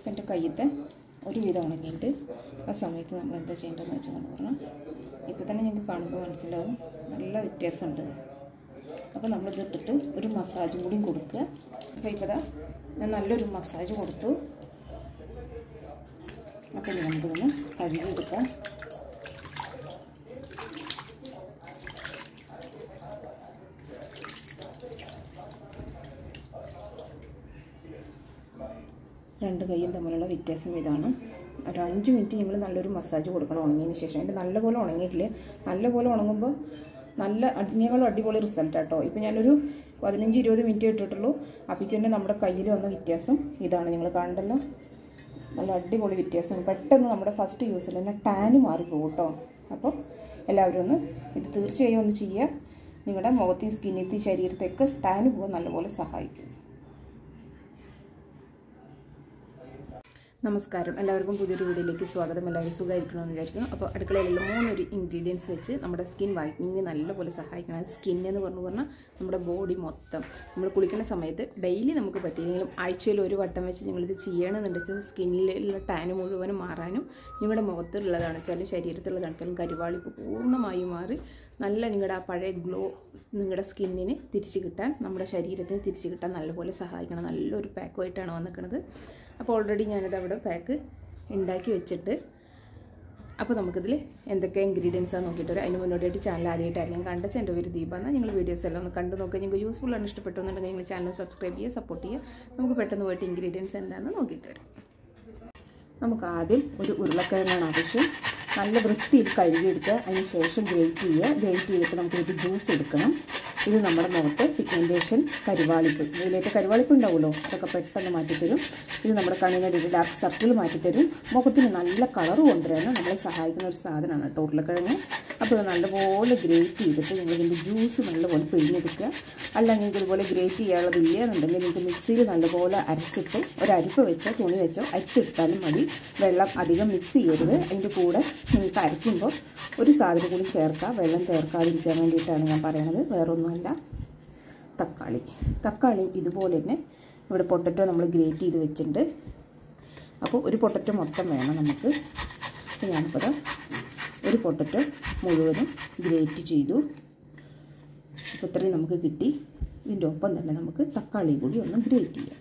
എൻ്റെ കയ്യത്തെ ഒരുവിധം ഉണങ്ങിയിട്ട് ആ സമയത്ത് നമ്മൾ എന്താ ചെയ്യേണ്ടതെന്ന് വെച്ചാൽ പറഞ്ഞാൽ ഇപ്പോൾ തന്നെ നിങ്ങൾക്ക് കാണുമ്പോൾ മനസ്സിലാവും നല്ല വ്യത്യാസമുണ്ട് അപ്പോൾ നമ്മളിത് ഇട്ടിട്ട് ഒരു മസാജും കൂടിയും കൊടുക്കുക അപ്പോൾ ഇപ്പോൾ ദാ ഞാൻ നല്ലൊരു മസാജ് കൊടുത്തു അപ്പോൾ ഇനി നമുക്കിതൊന്ന് കഴുകിയെടുക്കാം രണ്ട് കൈയും തമ്മിലുള്ള വ്യത്യാസം ഇതാണ് ഒരു അഞ്ച് മിനിറ്റ് നിങ്ങൾ നല്ലൊരു മസാജ് കൊടുക്കണം ഉണങ്ങിയതിന് ശേഷം അതിൻ്റെ നല്ലപോലെ ഉണങ്ങിയിട്ടില്ല നല്ലപോലെ ഉണങ്ങുമ്പോൾ നല്ല അതിനേക്കാളും അടിപൊളി റിസൾട്ട് കേട്ടോ ഇപ്പോൾ ഞാനൊരു പതിനഞ്ച് ഇരുപത് മിനിറ്റ് ഇട്ടിട്ടുള്ളൂ അപ്പോഴേക്കും തന്നെ നമ്മുടെ കയ്യിൽ വന്ന വ്യത്യാസം ഇതാണ് നിങ്ങൾ കാണണ്ടല്ലോ നല്ല അടിപൊളി വ്യത്യാസം പെട്ടെന്ന് നമ്മുടെ ഫസ്റ്റ് യൂസിൽ തന്നെ ടാന് മാറിപ്പോകും കേട്ടോ അപ്പോൾ എല്ലാവരും ഒന്ന് ഇത് തീർച്ചയായും ഒന്ന് ചെയ്യുക നിങ്ങളുടെ മുഖത്തെയും സ്കിന്നിത്തെയും ശരീരത്തെയൊക്കെ ടാന് പോകാൻ നല്ലപോലെ സഹായിക്കും നമസ്കാരം എല്ലാവർക്കും പുതിയൊരു വീഡിയോയിലേക്ക് സ്വാഗതം എല്ലാവരും സുഖമായിരിക്കണമെന്ന് വിചാരിക്കുന്നു അപ്പോൾ അടുക്കളയിലുള്ള മൂന്നൊരു ഇൻഗ്രീഡിയൻസ് വെച്ച് നമ്മുടെ സ്കിൻ വൈറ്റനിങ്ങിന് നല്ലപോലെ സഹായിക്കണം സ്കിൻ എന്ന് പറഞ്ഞു പറഞ്ഞാൽ നമ്മുടെ ബോഡി മൊത്തം നമ്മൾ കുളിക്കുന്ന സമയത്ത് ഡെയിലി നമുക്ക് പറ്റിയെങ്കിലും ആഴ്ചയിൽ ഒരു വട്ടം വെച്ച് നിങ്ങളിത് ചെയ്യണമെന്നുണ്ടെങ്കിൽ സ്കിന്നിലുള്ള ടാന് മുഴുവനും മാറാനും നിങ്ങളുടെ മുഖത്തുള്ളതാണ് വെച്ചാലും ശരീരത്തിലുള്ളതാണെച്ചാലും കരുവാളിപ്പ് പൂർണ്ണമായും മാറി നല്ല നിങ്ങളുടെ ആ പഴയ ഗ്ലോ നിങ്ങളുടെ സ്കിന്നിന് തിരിച്ചു കിട്ടാൻ നമ്മുടെ ശരീരത്തിന് തിരിച്ചു കിട്ടാൻ നല്ലപോലെ സഹായിക്കണം നല്ലൊരു പാക്കുമായിട്ടാണ് വന്നിരിക്കുന്നത് അപ്പോൾ ഓൾറെഡി ഞാനിത് അവിടെ പാക്ക് ഉണ്ടാക്കി വെച്ചിട്ട് അപ്പോൾ നമുക്കിതിൽ എന്തൊക്കെ ഇൻഗ്രീഡിയൻസ് ആണ് നോക്കിയിട്ട് വരാം അതിന് മുന്നോട്ടായിട്ട് ചാനൽ ആദ്യമായിട്ടായിരിക്കും കണ്ട എൻ്റെ ഒരു ദീപാണ് നിങ്ങൾ വീഡിയോസ് എല്ലാം ഒന്ന് കണ്ടു നോക്കുക നിങ്ങൾക്ക് യൂസ്ഫുൾ ആണ് ഇഷ്ടപ്പെട്ടെന്നുണ്ടെങ്കിൽ നിങ്ങൾ ചാനൽ സബ്സ്ക്രൈബ് ചെയ്യുക സപ്പോർട്ട് ചെയ്യുക നമുക്ക് പെട്ടെന്ന് പോയിട്ട് ഇൻഗ്രീഡിയൻസ് എന്താണെന്ന് നോക്കിയിട്ട് വരാം നമുക്ക് ആദ്യം ഒരു ഉരുളക്കിഴങ്ങാണ് ആവശ്യം നല്ല വൃത്തിയിൽ കഴുകിയെടുക്കുക അതിന് ശേഷം ഗ്രേറ്റ് ചെയ്യുക ഗ്രേറ്റ് ചെയ്തിട്ട് നമുക്ക് ഇത് ജ്യൂസ് എടുക്കണം ഇത് നമ്മുടെ മുഖത്ത് പിഗ്മെൻറ്റേഷൻ കരുവാളിപ്പ് ഇതിലേക്ക് കരുവാളിപ്പ് ഉണ്ടാവുമല്ലോ അതൊക്കെ പെട്ടെന്ന് മാറ്റിത്തരും ഇത് നമ്മുടെ കണ്ണിനടിയിൽ ഡാർക്ക് സർക്കിൾ മാറ്റിത്തരും മുഖത്തിന് നല്ല കളർ കൊണ്ടുവരാൻ നമ്മളെ സഹായിക്കുന്ന ഒരു സാധനമാണ് കേട്ടോ ഉരുളക്കിഴങ്ങ് അപ്പോൾ ഇത് നല്ലപോലെ ഗ്രേറ്റ് ചെയ്തിട്ട് നിങ്ങൾ ഇതിൻ്റെ ജ്യൂസ് നല്ലപോലെ പിഴിഞ്ഞെടുക്കുക അല്ല നിങ്ങൾക്ക് ഇതുപോലെ ഗ്രേറ്റ് ചെയ്യാനുള്ളതില്ല എന്നുണ്ടെങ്കിൽ നിങ്ങൾക്ക് മിക്സിയിൽ നല്ലപോലെ അരച്ചിട്ട് ഒരു അരിപ്പ് വെച്ചോ തുണി വെച്ചോ അരിച്ചെടുത്താലും മതി വെള്ളം അധികം മിക്സ് ചെയ്യരുത് അതിൻ്റെ കൂടെ നിങ്ങൾക്ക് അരയ്ക്കുമ്പോൾ ഒരു സാധനം കൂടി ചേർക്കുക വെള്ളം ചേർക്കാതിരിക്കാൻ വേണ്ടിയിട്ടാണ് ഞാൻ പറയണത് വേറൊന്നുമല്ല തക്കാളി തക്കാളിയും ഇതുപോലെ തന്നെ ഇവിടെ പൊട്ടറ്റോ നമ്മൾ ഗ്രേറ്റ് ചെയ്ത് വെച്ചിട്ടുണ്ട് അപ്പോൾ ഒരു പൊട്ടറ്റോ മൊത്തം വേണം നമുക്ക് അപ്പോൾ ഞാനിപ്പോൾ ഒരു പൊട്ടറ്റോ മുഴുവനും ഗ്രേറ്റ് ചെയ്തു അപ്പോൾ ഇത്രയും നമുക്ക് കിട്ടി ഇതിൻ്റെ ഒപ്പം തന്നെ നമുക്ക് തക്കാളി കൂടി ഒന്ന് ഗ്രേറ്റ് ചെയ്യാം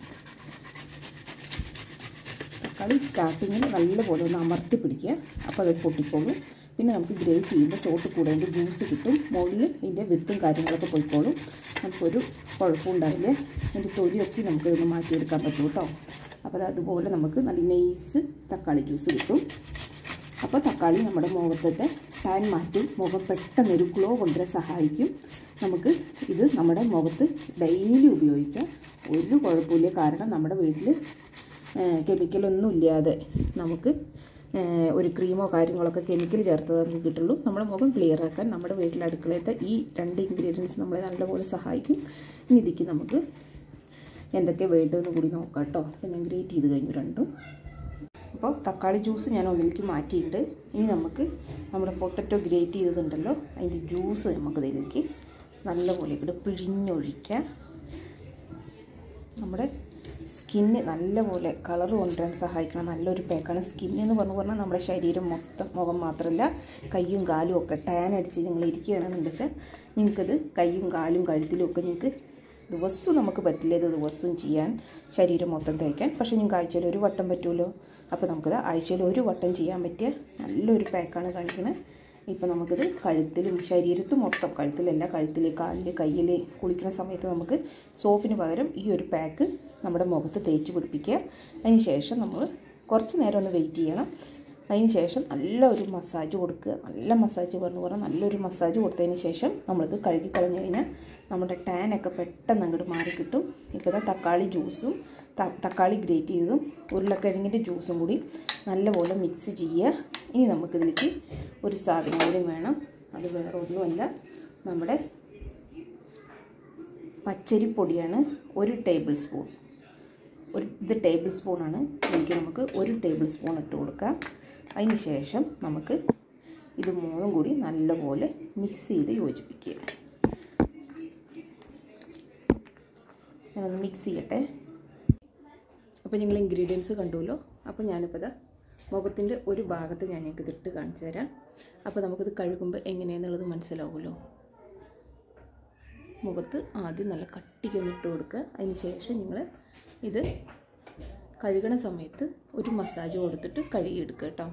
തക്കാളി സ്റ്റാർട്ടിങ്ങിൽ നല്ലപോലെ ഒന്ന് അമർത്തി പിടിക്കുക അപ്പോൾ അത് പൊട്ടിക്കോളും പിന്നെ നമുക്ക് ഗ്രേറ്റ് ചെയ്യുമ്പോൾ ചോട്ട് കൂടെ അതിൻ്റെ ജ്യൂസ് കിട്ടും മുകളിൽ അതിൻ്റെ വിത്തും കാര്യങ്ങളൊക്കെ പോയിക്കോളും നമുക്കൊരു കുഴപ്പമുണ്ടാവില്ല അതിൻ്റെ തൊലിയൊക്കെ നമുക്ക് ഇതൊന്ന് മാറ്റിയെടുക്കാൻ പറ്റും കേട്ടോ അപ്പോൾ അതുപോലെ നമുക്ക് നല്ല നൈസ് തക്കാളി ജ്യൂസ് കിട്ടും അപ്പോൾ തക്കാളി നമ്മുടെ മുഖത്തത്തെ ടാൻ മാറ്റും മുഖം പെട്ടെന്നൊരു ഗ്ലോ കൊണ്ടുവരാൻ സഹായിക്കും നമുക്ക് ഇത് നമ്മുടെ മുഖത്ത് ഡെയിലി ഉപയോഗിക്കാം ഒരു കുഴപ്പമില്ല കാരണം നമ്മുടെ വീട്ടിൽ കെമിക്കലൊന്നും ഇല്ലാതെ നമുക്ക് ഒരു ക്രീമോ കാര്യങ്ങളൊക്കെ കെമിക്കൽ ചേർത്തത് നമുക്ക് കിട്ടുള്ളൂ നമ്മുടെ മുഖം ക്ലിയർ ആക്കാൻ നമ്മുടെ വീട്ടിലെ അടുക്കളയത്തെ ഈ രണ്ട് ഇൻഗ്രീഡിയൻസ് നമ്മളെ നല്ലപോലെ സഹായിക്കും ഇനി ഇതിക്ക് നമുക്ക് എന്തൊക്കെ വേണ്ടതെന്ന് കൂടി നോക്കാം കേട്ടോ അപ്പോൾ ഞാൻ ഗ്രേറ്റ് ചെയ്ത് കഴിഞ്ഞു രണ്ടും അപ്പോൾ തക്കാളി ജ്യൂസ് ഞാൻ ഒന്നിലേക്ക് മാറ്റിയിട്ടുണ്ട് ഇനി നമുക്ക് നമ്മുടെ പൊട്ടറ്റോ ഗ്രേറ്റ് ചെയ്തതുണ്ടല്ലോ അതിൻ്റെ ജ്യൂസ് നമുക്കിതിലേക്ക് നല്ലപോലെ ഇവിടെ പിഴിഞ്ഞൊഴിക്കാം നമ്മുടെ സ്കിന്ന് നല്ലപോലെ കളർ കൊണ്ടുവരാൻ സഹായിക്കണം നല്ലൊരു പാക്കാണ് സ്കിന്ന് എന്ന് പറഞ്ഞു പറഞ്ഞാൽ നമ്മുടെ ശരീരം മൊത്തം മുഖം മാത്രമല്ല കയ്യും കാലും ഒക്കെ ടാൻ അടിച്ച് നിങ്ങൾ ഇരിക്കുകയാണെന്ന് വെച്ചാൽ നിങ്ങൾക്കിത് കയ്യും കാലും കഴുത്തിലും ഒക്കെ നിങ്ങൾക്ക് ദിവസവും നമുക്ക് പറ്റില്ല ഇത് ദിവസവും ചെയ്യാൻ ശരീരം മൊത്തം തേക്കാൻ പക്ഷേ നിങ്ങൾക്ക് ആഴ്ചയിൽ ഒരു വട്ടം പറ്റുമല്ലോ അപ്പോൾ നമുക്കിത് ആഴ്ചയിൽ ഒരു വട്ടം ചെയ്യാൻ പറ്റിയ നല്ലൊരു പാക്കാണ് കാണിക്കുന്നത് ഇപ്പോൾ നമുക്കിത് കഴുത്തിലും ശരീരത്തും മൊത്തം കഴുത്തിലല്ല കഴുത്തിൽ കാലിൽ കയ്യിൽ കുളിക്കുന്ന സമയത്ത് നമുക്ക് സോപ്പിന് പകരം ഈ ഒരു പാക്ക് നമ്മുടെ മുഖത്ത് തേച്ച് പിടിപ്പിക്കുക അതിന് ശേഷം നമ്മൾ കുറച്ച് നേരം ഒന്ന് വെയിറ്റ് ചെയ്യണം അതിന് ശേഷം നല്ല ഒരു മസാജ് കൊടുക്കുക നല്ല മസാജ് പറഞ്ഞു പറഞ്ഞാൽ നല്ലൊരു മസാജ് കൊടുത്തതിന് ശേഷം നമ്മളിത് കഴുകി കളഞ്ഞു കഴിഞ്ഞാൽ നമ്മുടെ ടാനൊക്കെ പെട്ടെന്ന് അങ്ങോട്ട് മാറി കിട്ടും ഇപ്പോൾ ഇതാ തക്കാളി ജ്യൂസും തക്കാളി ഗ്രേറ്റ് ചെയ്തതും ഉരുളക്കിഴങ്ങിൻ്റെ ജ്യൂസും കൂടി നല്ലപോലെ മിക്സ് ചെയ്യുക ഇനി നമുക്കിതിലേക്ക് ഒരു സാധനം കൂടി വേണം അത് വേറെ ഒന്നുമല്ല നമ്മുടെ പച്ചരിപ്പൊടിയാണ് ഒരു ടേബിൾ സ്പൂൺ ഒരു ഇത് ടേബിൾ സ്പൂണാണ് ഇതിലേക്ക് നമുക്ക് ഒരു ടേബിൾ സ്പൂൺ ഇട്ട് കൊടുക്കാം അതിന് ശേഷം നമുക്ക് ഇത് മൂന്നും കൂടി നല്ലപോലെ മിക്സ് ചെയ്ത് യോജിപ്പിക്കുക ഞാനൊന്ന് മിക്സ് ചെയ്യട്ടെ അപ്പോൾ നിങ്ങൾ ഇൻഗ്രീഡിയൻസ് കണ്ടുല്ലോ അപ്പോൾ ഞാനിപ്പോൾ ഇതാ മുഖത്തിൻ്റെ ഒരു ഭാഗത്ത് ഞാൻ നിങ്ങൾക്ക് ഇതിട്ട് കാണിച്ചു തരാം അപ്പോൾ നമുക്കിത് കഴുകുമ്പോൾ എങ്ങനെയാണെന്നുള്ളത് മനസ്സിലാവുമല്ലോ മുഖത്ത് ആദ്യം നല്ല കട്ടിക്കൊന്ന് ഇട്ട് കൊടുക്കുക അതിന് ശേഷം നിങ്ങൾ ഇത് കഴുകണ സമയത്ത് ഒരു മസാജ് കൊടുത്തിട്ട് കഴുകിയെടുക്കുക കേട്ടോ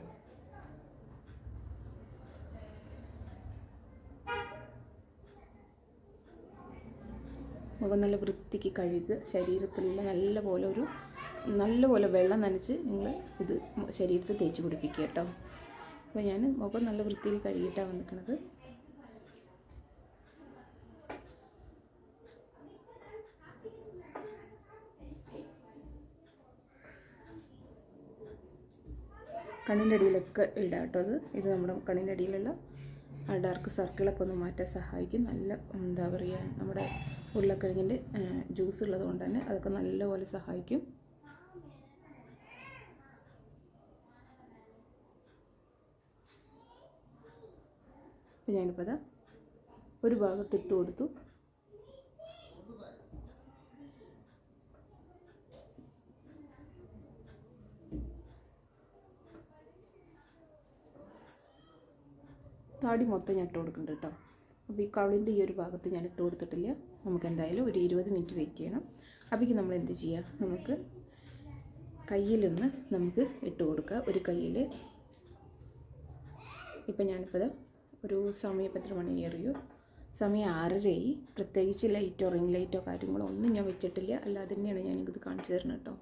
മുഖം നല്ല വൃത്തിക്ക് കഴുകുക ശരീരത്തിലുള്ള നല്ല പോലെ ഒരു നല്ല പോലെ വെള്ളം നനച്ച് നിങ്ങൾ ഇത് ശരീരത്തിൽ തേച്ച് പിടിപ്പിക്കുക കേട്ടോ അപ്പോൾ ഞാൻ മുഖം നല്ല വൃത്തിയിൽ കഴുകിയിട്ടാണ് വന്നിരിക്കുന്നത് കണ്ണിൻ്റെ അടിയിലൊക്കെ ഇടാം കേട്ടോ അത് ഇത് നമ്മുടെ കണ്ണിൻ്റെ അടിയിലുള്ള ആ ഡാർക്ക് സർക്കിളൊക്കെ ഒന്ന് മാറ്റാൻ സഹായിക്കും നല്ല എന്താ പറയുക നമ്മുടെ ഉരുളക്കിഴങ്ങിൻ്റെ ജ്യൂസ് ഉള്ളത് കൊണ്ട് തന്നെ അതൊക്കെ നല്ലപോലെ സഹായിക്കും അപ്പോൾ ഞാനിപ്പോൾ അതാ ഒരു ഭാഗത്ത് ഇട്ട് കൊടുത്തു താടി മൊത്തം ഞാൻ ഇട്ട് കൊടുക്കുന്നുണ്ട് കേട്ടോ അപ്പോൾ ഈ കവളിൻ്റെ ഈ ഒരു ഭാഗത്ത് ഞാൻ ഇട്ട് കൊടുത്തിട്ടില്ല നമുക്ക് എന്തായാലും ഒരു ഇരുപത് മിനിറ്റ് വെയിറ്റ് ചെയ്യണം അപ്പോഴേക്ക് നമ്മൾ എന്ത് ചെയ്യുക നമുക്ക് കയ്യിലൊന്ന് നമുക്ക് ഇട്ട് കൊടുക്കുക ഒരു കയ്യിൽ ഇപ്പം ഞാനിപ്പോൾ ഒരു സമയം ഇപ്പം എത്ര മണി അറിയോ സമയം ആറരയായി പ്രത്യേകിച്ച് ലൈറ്റോ റിംഗ് ലൈറ്റോ കാര്യങ്ങളോ ഒന്നും ഞാൻ വെച്ചിട്ടില്ല അല്ലാതെ തന്നെയാണ് ഞാൻ ഇത് കാണിച്ചു തരുന്നത് കേട്ടോ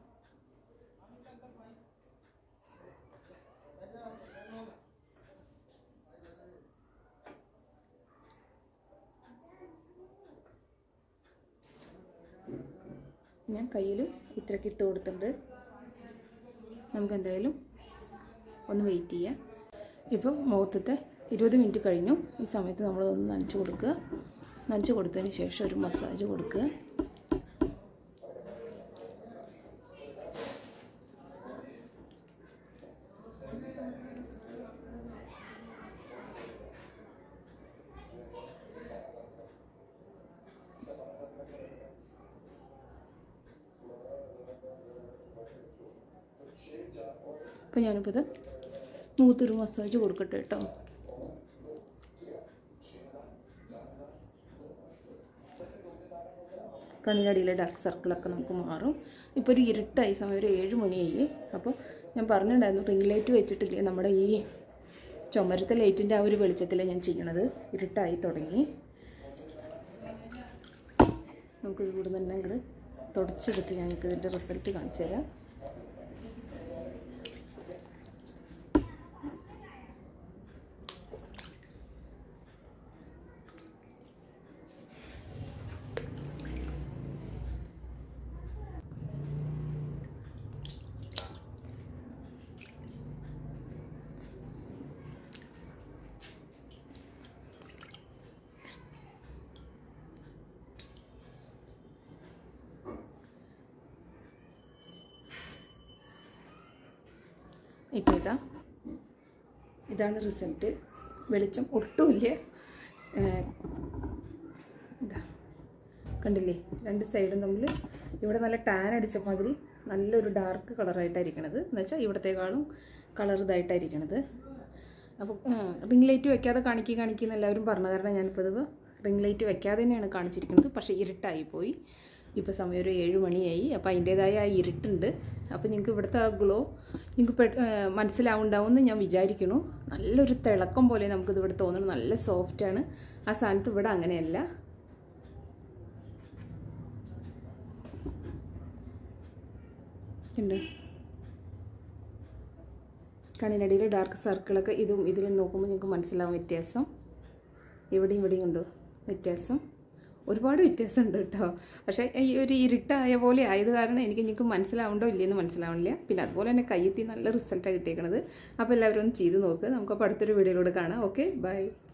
ഞാൻ കയ്യിൽ ഇത്രയ്ക്ക് ഇട്ട് കൊടുത്തിട്ടുണ്ട് നമുക്ക് എന്തായാലും ഒന്ന് വെയിറ്റ് ചെയ്യാം ഇപ്പോൾ മുഖത്തത്തെ ഇരുപത് മിനിറ്റ് കഴിഞ്ഞു ഈ സമയത്ത് നമ്മളതൊന്ന് നനച്ച് കൊടുക്കുക നനച്ച് കൊടുത്തതിന് ശേഷം ഒരു മസാജ് കൊടുക്കുക അപ്പോൾ ഞാനിപ്പോൾ ഇത് മൂത്തൊരു മസാജ് കൊടുക്കട്ടെ കേട്ടോ കണ്ണിനടിയിലെ ഡാർക്ക് സർക്കിളൊക്കെ നമുക്ക് മാറും ഇപ്പോൾ ഒരു ഇരുട്ടായി സമയം ഒരു ഏഴ് മണിയായി അപ്പോൾ ഞാൻ പറഞ്ഞിട്ടുണ്ടായിരുന്നു റിംഗ് ലൈറ്റ് വെച്ചിട്ടില്ലേ നമ്മുടെ ഈ ചുമരത്തെ ലൈറ്റിൻ്റെ ആ ഒരു വെളിച്ചത്തിലാണ് ഞാൻ ചെയ്യണത് ഇരുട്ടായി തുടങ്ങി നമുക്കിത് കൂടെ തന്നെ ഇങ്ങോട്ട് തുടച്ചെടുത്ത് ഞങ്ങൾക്ക് ഇതിൻ്റെ റിസൾട്ട് കാണിച്ചു തരാം ഇപ്പോൾ ഇതാ ഇതാണ് റിസൾട്ട് വെളിച്ചം ഒട്ടുമില്ല ഏഹ്, ഇതാ കണ്ടില്ലേ രണ്ട് സൈഡും തമ്മിൽ ഇവിടെ നല്ല ടാൻ അടിച്ച മാതിരി നല്ലൊരു ഡാർക്ക് കളറായിട്ടായിരിക്കണത് എന്ന് വെച്ചാൽ ഇവിടത്തേക്കാളും കളർ ഇതായിട്ടായിരിക്കണത് അപ്പോൾ റിംഗ് ലൈറ്റ് വെക്കാതെ കാണിക്കുക കാണിക്കുന്ന എല്ലാവരും പറഞ്ഞു കാരണം ഞാനിപ്പോൾ ഇത് റിംഗ് ലൈറ്റ് വെക്കാതെ തന്നെയാണ് കാണിച്ചിരിക്കുന്നത് പക്ഷേ ഇരുട്ടായി പോയി ഇപ്പോൾ സമയം ഒരു ഏഴ് മണിയായി അപ്പോൾ അതിൻ്റേതായ ആ ഇരുട്ടുണ്ട് അപ്പോൾ നിങ്ങൾക്ക് ഇവിടുത്തെ ആ ഗ്ലോ നിങ്ങൾക്ക് പെ മനസ്സിലാവുണ്ടാവുമെന്ന് ഞാൻ വിചാരിക്കുന്നു നല്ലൊരു തിളക്കം പോലെ നമുക്കിത് ഇവിടെ തോന്നുന്നു നല്ല സോഫ്റ്റാണ് ആ സ്ഥാനത്ത് ഇവിടെ അങ്ങനെയല്ല ഉണ്ട് കണ്ണിനടിയിൽ ഡാർക്ക് സർക്കിളൊക്കെ ഇതും ഇതിലും നോക്കുമ്പോൾ നിങ്ങൾക്ക് മനസ്സിലാവും വ്യത്യാസം ഇവിടെയും ഇവിടെയും ഉണ്ട് വ്യത്യാസം ഒരുപാട് വ്യത്യാസമുണ്ട് കേട്ടോ പക്ഷേ ഈ ഒരു ഇരുട്ടായ പോലെ ആയത് കാരണം എനിക്ക് നിങ്ങൾക്ക് മനസ്സിലാവുണ്ടോ ഇല്ലയെന്ന് മനസ്സിലാവണില്ല പിന്നെ അതുപോലെ തന്നെ കയ്യെത്തി നല്ല റിസൾട്ടാണ് കിട്ടിയേക്കണത് അപ്പോൾ എല്ലാവരും ഒന്ന് ചെയ്ത് നോക്ക് നമുക്കപ്പോൾ അടുത്തൊരു വീഡിയോയിലൂടെ കാണാം ഓക്കെ ബൈ